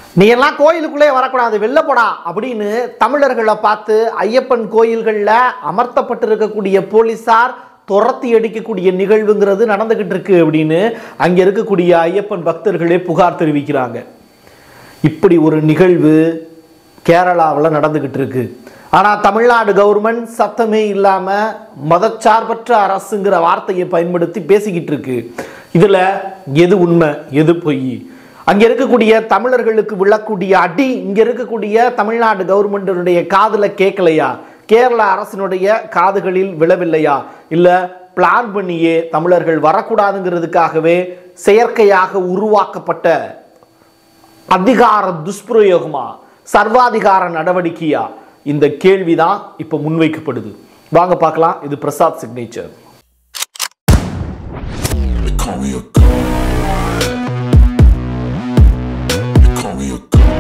நீ எல்லாம் கோயிலுக்குள்ளே வரக்கூடாது வெளில போடா அப்படின்னு தமிழர்களை பார்த்து ஐயப்பன் கோயில்களில் அமர்த்தப்பட்டிருக்கக்கூடிய போலீசார் துரத்தி அடிக்கக்கூடிய நிகழ்வுங்கிறது நடந்துகிட்டு இருக்கு அப்படின்னு அங்கே இருக்கக்கூடிய ஐயப்பன் பக்தர்களே புகார் தெரிவிக்கிறாங்க இப்படி ஒரு நிகழ்வு கேரளாவில் நடந்துகிட்டு இருக்கு ஆனால் தமிழ்நாடு கவர்மெண்ட் சத்தமே இல்லாமல் மதச்சார்பற்ற அரசுங்கிற வார்த்தையை பயன்படுத்தி பேசிக்கிட்டு இருக்கு இதில் எது உண்மை எது பொய் அங்கே இருக்கக்கூடிய தமிழர்களுக்கு விழக்கூடிய அடி இங்கே இருக்கக்கூடிய தமிழ்நாடு கவர்மெண்டினுடைய காதில் கேட்கலையா கேரள அரசினுடைய காதுகளில் விழவில்லையா இல்லை பிளான் பண்ணியே தமிழர்கள் வரக்கூடாதுங்கிறதுக்காகவே செயற்கையாக உருவாக்கப்பட்ட அதிகார துஷ்பிரயோகமா சர்வாதிகார நடவடிக்கையா இந்த கேள்விதான் இப்ப முன்வைக்கப்படுது வாங்க பார்க்கலாம் இது Prasad signature They call me a god. They call me a god.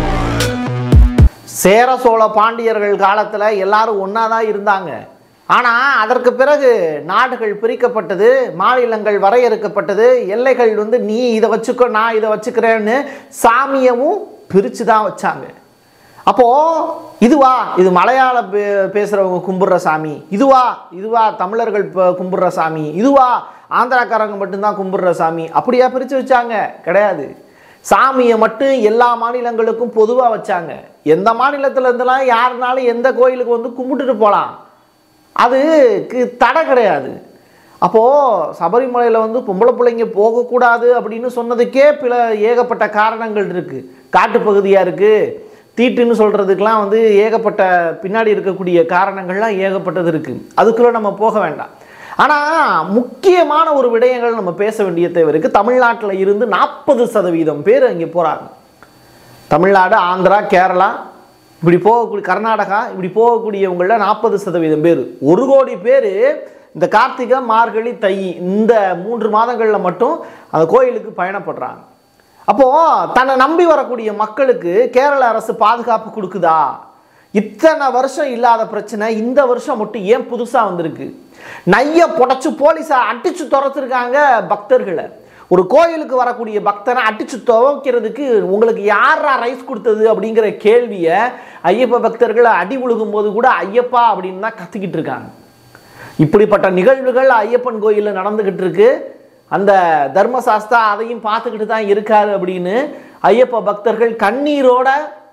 Chera Chola பாண்டியர்கள் காலத்துல எல்லாரும் ஒண்ணா தான் இருந்தாங்க ஆனா அதற்கு பிறகு நாடுகள் பிரிக்கப்பட்டது மாநிலங்கள் வரையறுக்கப்பட்டது எல்லைகள் வந்து நீ இதை வச்சுக்கோ நான் இதை வச்சுக்கிறேன்னு சாமியவும் பிரித்து தான் வச்சாங்க அப்போ இதுவா இது மலையாள பே- பேசுறவங்க கும்பிடுற சாமி இதுவா இதுவா தமிழர்கள் ப- கும்பிடுற சாமி இதுவா ஆந்திராக்காரங்க மட்டும்தான் கும்பிடுற சாமி அப்படியா பிரித்து வச்சாங்க கிடையாது சாமியை மட்டும் எல்லா மாநிலங்களுக்கும் பொதுவாக வச்சாங்க எந்த மாநிலத்துல இருந்தெல்லாம் யாருனாலும் எந்த கோயிலுக்கு வந்து கும்பிட்டுட்டு போகலாம் அதுக்கு தடை கிடையாது அப்போது சபரிமலையில் வந்து பொம்பளை பிள்ளைங்க போகக்கூடாது அப்படின்னு சொன்னதுக்கே பிற ஏகப்பட்ட காரணங்கள் இருக்குது காட்டுப்பகுதியாக இருக்குது தீட்டுன்னு சொல்கிறதுக்கெலாம் வந்து ஏகப்பட்ட பின்னாடி இருக்கக்கூடிய காரணங்கள்லாம் ஏகப்பட்டது இருக்குது அதுக்குள்ளே நம்ம போக வேண்டாம் ஆனால் முக்கியமான ஒரு விடயங்கள் நம்ம பேச வேண்டிய தேவை இருக்குது தமிழ்நாட்டில் இருந்து நாற்பது சதவீதம் பேர் அங்கே போகிறாங்க தமிழ்நாடு ஆந்திரா கேரளா இப்படி போகக்கூடிய கர்நாடகா இப்படி போகக்கூடியவங்கள நாற்பது சதவீதம் பேர் ஒரு கோடி பேர் இந்த கார்த்திகை மார்கழி தை இந்த மூன்று மாதங்களில் மட்டும் அந்த கோயிலுக்கு பயணப்படுறாங்க அப்போது தன்னை நம்பி வரக்கூடிய மக்களுக்கு கேரள அரசு பாதுகாப்பு கொடுக்குதா இத்தனை வருஷம் இல்லாத பிரச்சனை இந்த வருஷம் மட்டும் ஏன் புதுசாக வந்திருக்கு நைய புடைச்சு போலீஸை அடிச்சு துரத்துருக்காங்க பக்தர்களை ஒரு கோயிலுக்கு வரக்கூடிய பக்தனை அடிச்சு துவைக்கிறதுக்கு உங்களுக்கு யாரா ரைஸ் கொடுத்தது அப்படிங்கிற கேள்வியை ஐயப்ப பக்தர்கள் அடி விழுகும் போது கூட ஐயப்பா அப்படின்னு தான் கத்திக்கிட்டு இருக்காங்க இப்படிப்பட்ட நிகழ்வுகள் ஐயப்பன் கோயிலில் நடந்துக்கிட்டு இருக்கு அந்த தர்மசாஸ்தா அதையும் பார்த்துக்கிட்டு தான் இருக்காரு அப்படின்னு ஐயப்ப பக்தர்கள் கண்ணீரோட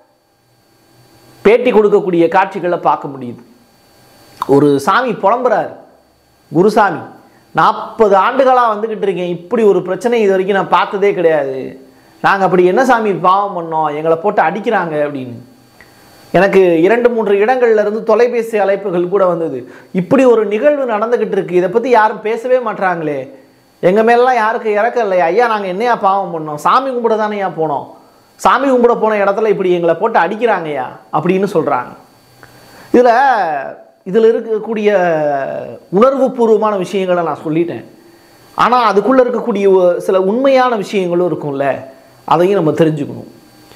பேட்டி கொடுக்கக்கூடிய காட்சிகளை பார்க்க முடியுது ஒரு சாமி புலம்புறாரு குருசாமி நாற்பது ஆண்டுகளாக வந்துக்கிட்டு இருக்கேன் இப்படி ஒரு பிரச்சனை இது வரைக்கும் நான் பார்த்ததே கிடையாது நாங்கள் அப்படி என்ன சாமி பாவம் பண்ணோம் எங்களை போட்டு அடிக்கிறாங்க அப்படின்னு எனக்கு இரண்டு மூன்று இடங்கள்ல இருந்து தொலைபேசி அழைப்புகள் கூட வந்தது இப்படி ஒரு நிகழ்வு நடந்துக்கிட்டு இருக்கு இதை பற்றி யாரும் பேசவே மாட்றாங்களே எங்கள் மேலெலாம் யாருக்கு இறக்கம் இல்லையா ஐயா நாங்கள் என்னையா பாவம் பண்ணோம் சாமி கும்பிட தானேயா போனோம் சாமி கும்பிட போன இடத்துல இப்படி எங்களை போட்டு அடிக்கிறாங்கய்யா அப்படின்னு சொல்கிறாங்க இதில் இதில் இருக்கக்கூடிய உணர்வுபூர்வமான விஷயங்களை நான் சொல்லிட்டேன் ஆனால் அதுக்குள்ளே இருக்கக்கூடிய ஒ- சில உண்மையான விஷயங்களும் இருக்கும்ல அதையும் நம்ம தெரிஞ்சுக்கணும்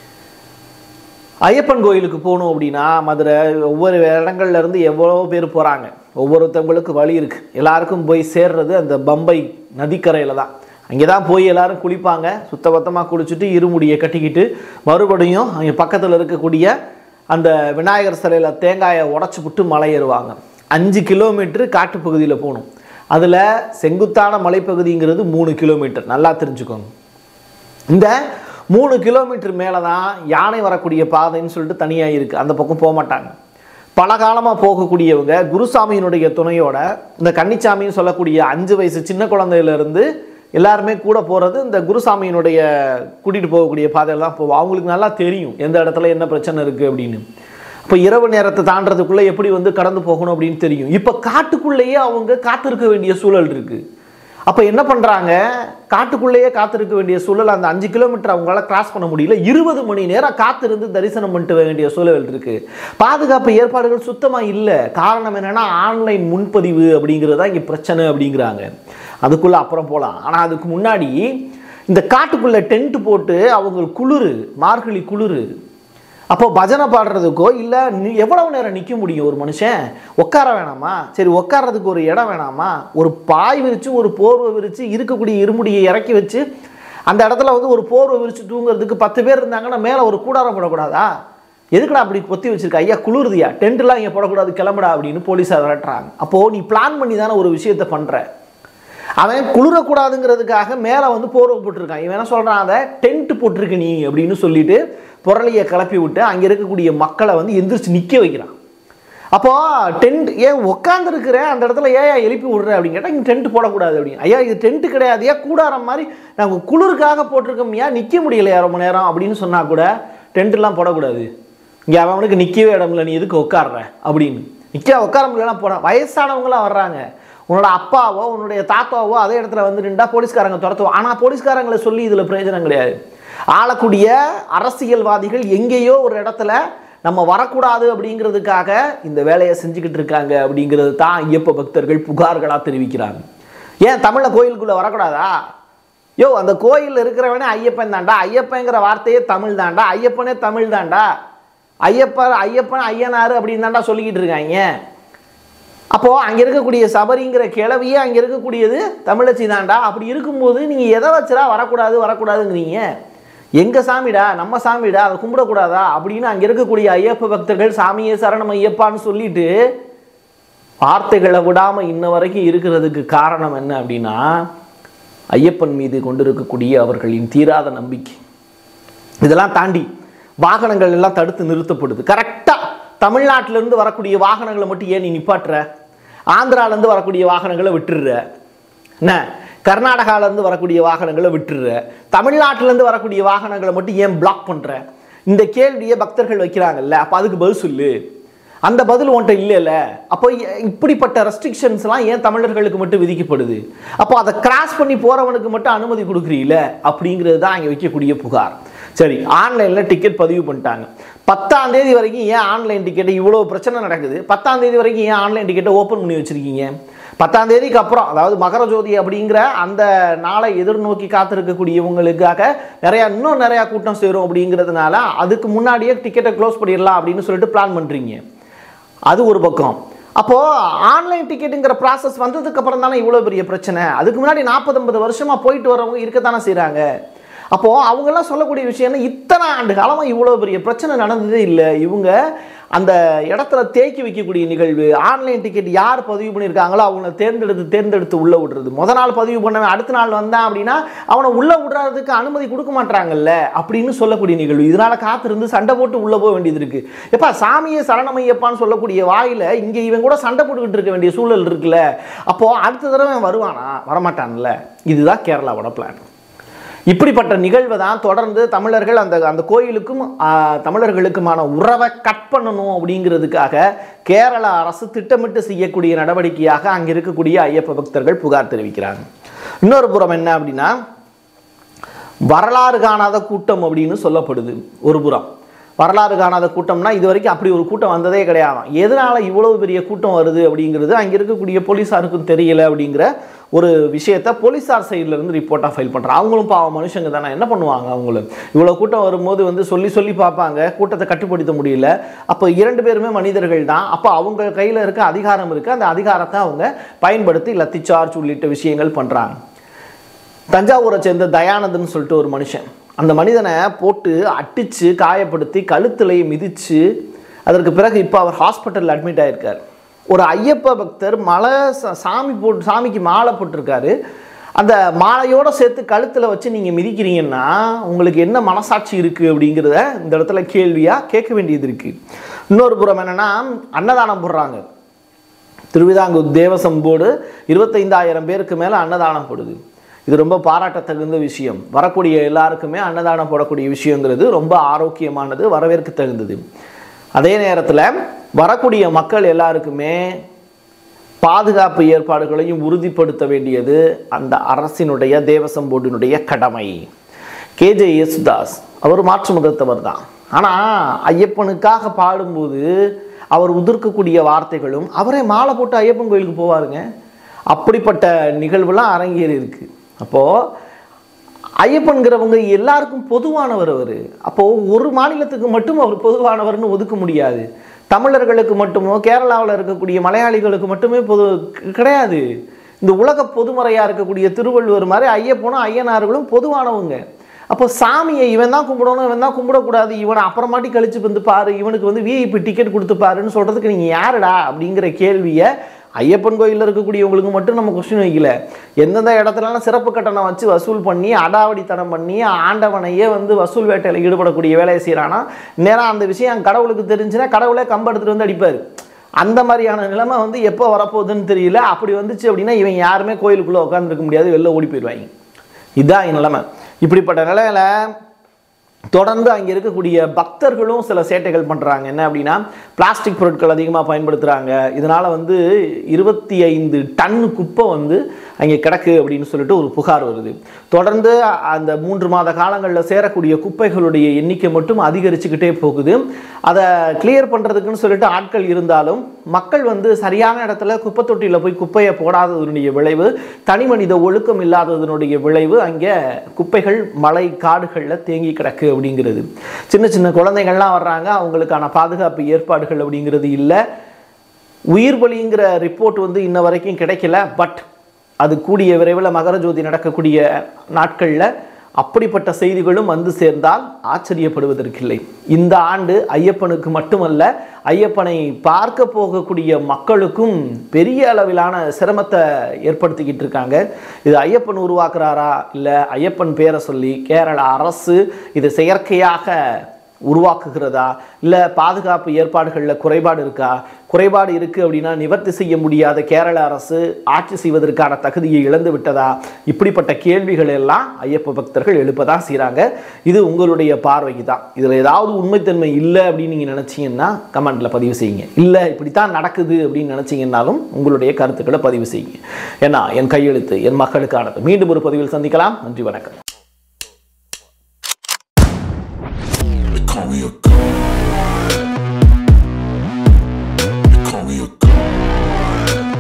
ஐயப்பன் கோயிலுக்கு போகணும் அப்படின்னா மதுரை ஒவ்வொரு இடங்கள்ல இருந்து எவ்வளோ பேர் போகிறாங்க ஒவ்வொருத்தவங்களுக்கு வழி இருக்குது எல்லாருக்கும் போய் சேர்றது அந்த பம்பை நதிக்கரையில் தான் அங்கே தான் போய் எல்லாரும் குளிப்பாங்க சுத்தபத்தமாக குளிச்சுட்டு இருமுடியை கட்டிக்கிட்டு மறுபடியும் அங்கே பக்கத்தில் இருக்கக்கூடிய அந்த விநாயகர் சிலையில் தேங்காயை உடச்சி விட்டு மலை ஏறுவாங்க அஞ்சு கிலோமீட்டர் காட்டுப்பகுதியில் போகணும் அதில் செங்குத்தான மலைப்பகுதிங்கிறது மூணு கிலோமீட்டர் நல்லா தெரிஞ்சுக்கோங்க இந்த மூணு கிலோமீட்டர் மேலே தான் யானை வரக்கூடிய பாதைன்னு சொல்லிட்டு தனியாக இருக்குது அந்த பக்கம் போக மாட்டாங்க பல காலமாக போகக்கூடியவங்க குருசாமியினுடைய துணையோட இந்த கன்னிச்சாமின்னு சொல்லக்கூடிய அஞ்சு வயசு சின்ன குழந்தையிலேருந்து எல்லாருமே கூட போகிறது இந்த குருசாமியினுடைய கூட்டிகிட்டு போகக்கூடிய பாதையில் தான் போவோம் அவங்களுக்கு நல்லா தெரியும் எந்த இடத்துல என்ன பிரச்சனை இருக்குது அப்படின்னு இப்போ இரவு நேரத்தை தாண்டறதுக்குள்ளே எப்படி வந்து கடந்து போகணும் அப்படின்னு தெரியும் இப்போ காட்டுக்குள்ளேயே அவங்க காத்திருக்க வேண்டிய சூழல் இருக்குது அப்போ என்ன பண்ணுறாங்க காட்டுக்குள்ளேயே காத்திருக்க வேண்டிய சூழல் அந்த அஞ்சு கிலோமீட்டர் அவங்களால கிராஸ் பண்ண முடியல இருபது மணி நேரம் காத்திருந்து தரிசனம் பண்ணிட்டு வர வேண்டிய சூழல் இருக்கு பாதுகாப்பு ஏற்பாடுகள் சுத்தமாக இல்லை காரணம் என்னன்னா ஆன்லைன் முன்பதிவு அப்படிங்கிறது தான் இங்கே பிரச்சனை அப்படிங்கிறாங்க அதுக்குள்ளே அப்புறம் போகலாம் ஆனால் அதுக்கு முன்னாடி இந்த காட்டுக்குள்ளே டென்ட் போட்டு அவங்க குளிர் மார்கழி குளிர் அப்போ பஜனை பாடுறதுக்கோ இல்லை எவ்வளவு நேரம் நிற்க முடியும் ஒரு மனுஷன் உட்கார வேணாமா சரி உட்கார்றதுக்கு ஒரு இடம் வேணாமா ஒரு பாய் விரித்து ஒரு போர்வை விரித்து இருக்கக்கூடிய இருமுடியை இறக்கி வச்சு அந்த இடத்துல வந்து ஒரு போர்வை விரிச்சு தூங்குறதுக்கு பத்து பேர் இருந்தாங்கன்னா மேலே ஒரு கூடாரம் போடக்கூடாதா எதுக்குடா அப்படி பொத்தி வச்சிருக்க ஐயா குளிருதியா டென்ட்லாம் இங்கே போடக்கூடாது கிளம்புடா அப்படின்னு போலீஸார் விரட்டுறாங்க அப்போது நீ பிளான் பண்ணி தானே ஒரு விஷயத்தை பண்ணுற அவன் குளிரக்கூடாதுங்கிறதுக்காக மேலே வந்து போர்வை போட்டிருக்கான் இவன் என்ன சொல்கிறான் அதை டென்ட் போட்டிருக்க நீ அப்படின்னு சொல்லிட்டு புரளியை கிளப்பி விட்டு அங்கே இருக்கக்கூடிய மக்களை வந்து எந்திரிச்சு நிற்க வைக்கிறான் அப்போ டென்ட் ஏன் உட்காந்துருக்கிற அந்த இடத்துல ஏன் எழுப்பி விடுற அப்படின்னு கேட்டால் இங்கே டென்ட் போடக்கூடாது அப்படின்னு ஐயா இது டென்ட் கிடையாது ஏன் கூடாரம் மாதிரி நாங்கள் குளிருக்காக போட்டிருக்கோம்யா நிற்க முடியலையா ரொம்ப நேரம் அப்படின்னு சொன்னால் கூட டென்ட்லாம் போடக்கூடாது இங்கே அவனுக்கு நிற்கவே இடம் இல்லை நீ எதுக்கு உட்காடுற அப்படின்னு நிற்க உட்கார முடியலாம் போட வயசானவங்களாம் வர்றாங்க உன்னோட அப்பாவோ உன்னுடைய தாத்தாவோ அதே இடத்துல வந்து நின்றா போலீஸ்காரங்க துரத்துவோம் ஆனால் போலீஸ்காரங்களை சொல்லி இதில் பிரயோஜனம் கிடையாது ஆளக்கூடிய அரசியல்வாதிகள் எங்கேயோ ஒரு இடத்துல நம்ம வரக்கூடாது அப்படிங்கிறதுக்காக இந்த வேலையை செஞ்சுக்கிட்டு இருக்காங்க அப்படிங்கிறது தான் ஐயப்ப பக்தர்கள் புகார்களாக தெரிவிக்கிறாங்க ஏன் தமிழில் கோயிலுக்குள்ளே வரக்கூடாதா யோ அந்த கோயிலில் இருக்கிறவனே ஐயப்பன் தாண்டா ஐயப்பங்கிற வார்த்தையே தமிழ் தாண்டா ஐயப்பனே தமிழ் தாண்டா ஐயப்பன் ஐயப்பன் ஐயனார் அப்படின்னு தாண்டா சொல்லிக்கிட்டு இருக்காங்க அப்போது அங்கே இருக்கக்கூடிய சபரிங்கிற கிளவியே அங்கே இருக்கக்கூடியது தமிழச்சி தாண்டா அப்படி இருக்கும்போது நீங்கள் எதை வச்சுடா வரக்கூடாது வரக்கூடாதுங்கிறீங்க எங்கள் சாமிடா நம்ம சாமிடா அதை கும்பிடக்கூடாதா அப்படின்னு அங்கே இருக்கக்கூடிய ஐயப்ப பக்தர்கள் சாமியே சரணம் ஐயப்பான்னு சொல்லிட்டு வார்த்தைகளை விடாமல் இன்ன வரைக்கும் இருக்கிறதுக்கு காரணம் என்ன அப்படின்னா ஐயப்பன் மீது கொண்டிருக்கக்கூடிய அவர்களின் தீராத நம்பிக்கை இதெல்லாம் தாண்டி வாகனங்கள் எல்லாம் தடுத்து நிறுத்தப்படுது கரெக்டாக தமிழ்நாட்டிலேருந்து வரக்கூடிய வாகனங்களை மட்டும் ஏன் நீ நிப்பாட்டுற ஆந்திராலேருந்து வரக்கூடிய வாகனங்களை விட்டுடுற என்ன கர்நாடகாலேருந்து வரக்கூடிய வாகனங்களை விட்டுடுற தமிழ்நாட்டிலேருந்து வரக்கூடிய வாகனங்களை மட்டும் ஏன் பிளாக் பண்ணுற இந்த கேள்வியை பக்தர்கள் வைக்கிறாங்கல்ல அப்போ அதுக்கு பதில் சொல்லு அந்த பதில் உன்ட்ட இல்லைல்ல அப்போ இ- இப்படிப்பட்ட ரெஸ்ட்ரிக்ஷன்ஸ்லாம் ஏன் தமிழர்களுக்கு மட்டும் விதிக்கப்படுது அப்போ அதை கிராஸ் பண்ணி போகிறவனுக்கு மட்டும் அனுமதி கொடுக்குறீல அப்படிங்கிறது தான் அங்கே வைக்கக்கூடிய புகார் சரி ஆன்லைனில் டிக்கெட் பதிவு பண்ணிட்டாங்க பத்தாம் தேதி வரைக்கும் ஏன் ஆன்லைன் டிக்கெட் இவ்வளோ பிரச்சனை நடக்குது பத்தாம் தேதி வரைக்கும் ஏன் ஆன்லைன் டிக்கெட்டை ஓப்பன் பண்ணி வச்சுருக்கீங்க பத்தாம் தேதிக்கு அப்புறம் அதாவது மகர ஜோதி அப்படிங்கிற அந்த நாளை எதிர்நோக்கி காத்திருக்கக்கூடியவங்களுக்காக நிறையா இன்னும் நிறையா கூட்டம் சேரும் அப்படிங்கிறதுனால அதுக்கு முன்னாடியே டிக்கெட்டை க்ளோஸ் பண்ணிடலாம் அப்படின்னு சொல்லிட்டு பிளான் பண்ணுறீங்க அது ஒரு பக்கம் அப்போது ஆன்லைன் டிக்கெட்டுங்கிற ப்ராசஸ் வந்ததுக்கு அப்புறம் தானே இவ்வளோ பெரிய பிரச்சனை அதுக்கு முன்னாடி நாற்பது ஐம்பது வருஷமாக போயிட்டு வரவங்க இருக்கத்தானே செய்கிறாங்க அப்போது அவங்கெல்லாம் சொல்லக்கூடிய விஷயம் என்ன இத்தனை ஆண்டு காலமாக இவ்வளோ பெரிய பிரச்சனை நடந்ததே இல்லை இவங்க அந்த இடத்துல தேக்கி வைக்கக்கூடிய நிகழ்வு ஆன்லைன் டிக்கெட் யார் பதிவு பண்ணியிருக்காங்களோ அவங்கள தேர்ந்தெடுத்து தேர்ந்தெடுத்து உள்ளே விடுறது முத நாள் பதிவு பண்ணவன் அடுத்த நாள் வந்தான் அப்படின்னா அவனை உள்ளே விடுறதுக்கு அனுமதி கொடுக்க மாட்டாங்கல்ல அப்படின்னு சொல்லக்கூடிய நிகழ்வு இதனால காத்திருந்து சண்டை போட்டு உள்ளே போக வேண்டியது இருக்கு எப்பா சாமியே சரணமையப்பான்னு சொல்லக்கூடிய வாயில இங்கே இவன் கூட சண்டை போட்டுக்கிட்டு இருக்க வேண்டிய சூழல் இருக்குல்ல அப்போ அடுத்த தடவை அவன் வருவானா வரமாட்டான்ல இதுதான் கேரளாவோட பிளான் இப்படிப்பட்ட நிகழ்வை தான் தொடர்ந்து தமிழர்கள் அந்த அந்த கோயிலுக்கும் ஆ, தமிழர்களுக்குமான உறவை கட் பண்ணணும் அப்படிங்கிறதுக்காக கேரள அரசு திட்டமிட்டு செய்யக்கூடிய நடவடிக்கையாக அங்கே இருக்கக்கூடிய ஐயப்ப பக்தர்கள் புகார் தெரிவிக்கிறாங்க இன்னொரு புறம் என்ன அப்படின்னா வரலாறு காணாத கூட்டம் அப்படின்னு சொல்லப்படுது ஒரு புறம் வரலாறு காணாத கூட்டம்னா இது வரைக்கும் அப்படி ஒரு கூட்டம் வந்ததே கிடையாதாம் எதனால இவ்வளவு பெரிய கூட்டம் வருது அப்படிங்கிறது அங்கே இருக்கக்கூடிய போலீஸாருக்கும் தெரியல அப்படிங்கிற ஒரு விஷயத்த போலீஸார் சைடுல இருந்து ரிப்போர்ட்டாக ஃபைல் பண்ணுறாங்க அவங்களும் பாவம் மனுஷங்க தானே என்ன பண்ணுவாங்க அவங்களும் இவ்வளோ கூட்டம் வரும்போது வந்து சொல்லி சொல்லி பார்ப்பாங்க கூட்டத்தை கட்டுப்படுத்த முடியல அப்போ இரண்டு பேருமே மனிதர்கள் தான் அப்போ அவங்க கையில் இருக்க அதிகாரம் இருக்குது அந்த அதிகாரத்தை அவங்க பயன்படுத்தி லத்தி சார்ஜ் உள்ளிட்ட விஷயங்கள் பண்ணுறாங்க தஞ்சாவூரை சேர்ந்த தயானந்தன் சொல்லிட்டு ஒரு மனுஷன் அந்த மனிதனை போட்டு அடித்து காயப்படுத்தி கழுத்துலையை மிதித்து அதற்கு பிறகு இப்போ அவர் ஹாஸ்பிட்டலில் அட்மிட் ஆயிருக்கார் ஒரு ஐயப்ப பக்தர் மலை ச- சாமி போட்டு சாமிக்கு மாலை போட்டிருக்காரு அந்த மாலையோடு சேர்த்து கழுத்தில் வச்சு நீங்கள் மிதிக்கிறீங்கன்னா உங்களுக்கு என்ன மனசாட்சி இருக்குது அப்படிங்கிறத இந்த இடத்துல கேள்வியாக கேட்க வேண்டியது இருக்குது இன்னொரு புறம் என்னென்னா அன்னதானம் போடுறாங்க திருவிதாங்கூர் தேவசம் போர்டு இருபத்தைந்தாயிரம் பேருக்கு மேலே அன்னதானம் போடுது இது ரொம்ப பாராட்டத்தகுந்த விஷயம் வரக்கூடிய எல்லாருக்குமே அன்னதானம் போடக்கூடிய விஷயங்கிறது ரொம்ப ஆரோக்கியமானது வரவேற்க தகுந்தது அதே நேரத்தில் வரக்கூடிய மக்கள் எல்லாருக்குமே பாதுகாப்பு ஏற்பாடுகளையும் உறுதிப்படுத்த வேண்டியது அந்த அரசினுடைய தேவசம் போர்டினுடைய கடமை கேஜே யேசுதாஸ் அவர் மாற்று மதத்தவர் தான் ஆனால் ஐயப்பனுக்காக பாடும்போது அவர் உதிர்க்கக்கூடிய வார்த்தைகளும் அவரே மாலை போட்டு ஐயப்பன் கோயிலுக்கு போவாருங்க அப்படிப்பட்ட நிகழ்வுலாம் அரங்கேறி இருக்கு அப்போது ஐயப்பன்கிறவங்க எல்லாருக்கும் பொதுவானவர் அவர் அப்போ ஒரு மாநிலத்துக்கு மட்டும் அவர் பொதுவானவர்னு ஒதுக்க முடியாது தமிழர்களுக்கு மட்டுமோ கேரளாவில் இருக்கக்கூடிய மலையாளிகளுக்கு மட்டுமே பொது கிடையாது இந்த உலக பொதுமறையாக இருக்கக்கூடிய திருவள்ளுவர் மாதிரி ஐயப்பனும் ஐயனார்களும் பொதுவானவங்க அப்போ சாமியை இவன் தான் கும்பிடணும் இவன் தான் கும்பிடக்கூடாது இவனை அப்புறமாட்டி கழிச்சு வந்து பாரு இவனுக்கு வந்து விஐபி டிக்கெட் கொடுத்து பாருன்னு சொல்கிறதுக்கு நீங்கள் யாருடா அப்படிங்கிற கேள்வியை ஐயப்பன் கோயிலில் இருக்கக்கூடியவங்களுக்கு மட்டும் நம்ம கொஸ்டின் வைக்கல எந்தெந்த இடத்துலலாம் சிறப்பு கட்டணம் வச்சு வசூல் பண்ணி அடாவடித்தனம் பண்ணி ஆண்டவனையே வந்து வசூல் வேட்டையில் ஈடுபடக்கூடிய வேலையை செய்கிறானா நேரம் அந்த விஷயம் கடவுளுக்கு தெரிஞ்சுன்னா கடவுளே கம்பு எடுத்துட்டு வந்து அடிப்பார் அந்த மாதிரியான நிலைமை வந்து எப்போ வரப்போகுதுன்னு தெரியல அப்படி வந்துச்சு அப்படின்னா இவன் யாருமே கோயிலுக்குள்ளே உட்காந்துருக்க முடியாது வெளில ஓடி போயிடுவாங்க இதுதான் என் நிலைமை இப்படிப்பட்ட நிலையில தொடர்ந்து அங்கே இருக்கக்கூடிய பக்தர்களும் சில சேட்டைகள் பண்ணுறாங்க என்ன அப்படின்னா பிளாஸ்டிக் பொருட்கள் அதிகமாக பயன்படுத்துகிறாங்க இதனால் வந்து இருபத்தி ஐந்து டன் குப்பை வந்து அங்கே கிடக்கு அப்படின்னு சொல்லிட்டு ஒரு புகார் வருது தொடர்ந்து அந்த மூன்று மாத காலங்களில் சேரக்கூடிய குப்பைகளுடைய எண்ணிக்கை மட்டும் அதிகரிச்சுக்கிட்டே போகுது அதை கிளியர் பண்ணுறதுக்குன்னு சொல்லிட்டு ஆட்கள் இருந்தாலும் மக்கள் வந்து சரியான இடத்துல குப்பை தொட்டியில் போய் குப்பையை போடாததனுடைய விளைவு தனி மனித ஒழுக்கம் இல்லாததனுடைய விளைவு அங்கே குப்பைகள் மலை காடுகளில் தேங்கி கிடக்கு அப்படிங்கிறது சின்ன சின்ன குழந்தைகள்லாம் வர்றாங்க அவங்களுக்கான பாதுகாப்பு ஏற்பாடுகள் அப்படிங்கிறது இல்லை உயிர் பலிங்கிற ரிப்போர்ட் வந்து இன்ன வரைக்கும் கிடைக்கல பட் அது கூடிய விரைவில் மகரஜோதி நடக்கக்கூடிய நாட்களில் அப்படிப்பட்ட செய்திகளும் வந்து சேர்ந்தால் ஆச்சரியப்படுவதற்கில்லை இந்த ஆண்டு ஐயப்பனுக்கு மட்டுமல்ல ஐயப்பனை பார்க்க போகக்கூடிய மக்களுக்கும் பெரிய அளவிலான சிரமத்தை ஏற்படுத்திக்கிட்டு இருக்காங்க இது ஐயப்பன் உருவாக்குறாரா இல்லை ஐயப்பன் பேரை சொல்லி கேரள அரசு இது செயற்கையாக உருவாக்குகிறதா இல்லை பாதுகாப்பு ஏற்பாடுகளில் குறைபாடு இருக்கா குறைபாடு இருக்குது அப்படின்னா நிவர்த்தி செய்ய முடியாத கேரள அரசு ஆட்சி செய்வதற்கான தகுதியை இழந்து விட்டதா இப்படிப்பட்ட கேள்விகள் எல்லாம் ஐயப்ப பக்தர்கள் எழுப்பதான் செய்கிறாங்க இது உங்களுடைய பார்வைக்கு தான் இதில் ஏதாவது உண்மைத்தன்மை இல்லை அப்படின்னு நீங்கள் நினச்சிங்கன்னா கமெண்ட்டில் பதிவு செய்யுங்க இல்லை இப்படித்தான் நடக்குது அப்படின்னு நினச்சிங்கன்னாலும் உங்களுடைய கருத்துக்களை பதிவு செய்யுங்க ஏன்னா என் கையெழுத்து என் மக்களுக்கானது மீண்டும் ஒரு பதிவில் சந்திக்கலாம் நன்றி வணக்கம் They call me a